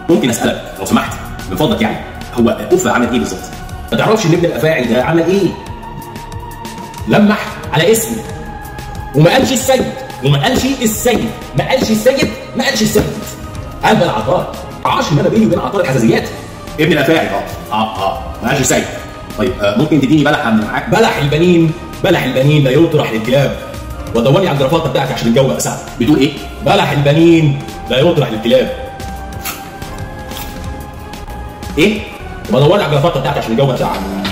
ممكن اسالك لو سمحت من فضلك يعني هو اوفا عمل ايه بالظبط؟ ما تعرفش ان ابن الافاعي ده عمل ايه؟ لمح على اسمي وما قالش السيد وما قالش السيد ما قالش السيد ما قالش السيد قال بقى العطار عاش ان انا بيني وبين عطار الحساسيات ابن الافاعي اه اه اه ما قالش السيد طيب آه ممكن تديني بلح من معاك بلح البنين بلح البنين لا يطرح للكلاب ودورني على الجرافات بتاعتي عشان الجو بقى ساقع بتقول ايه؟ بلح البنين لا يطرح للكلاب ايه؟ بدور على الجرافات بتاعتي عشان الجو بقى ساقع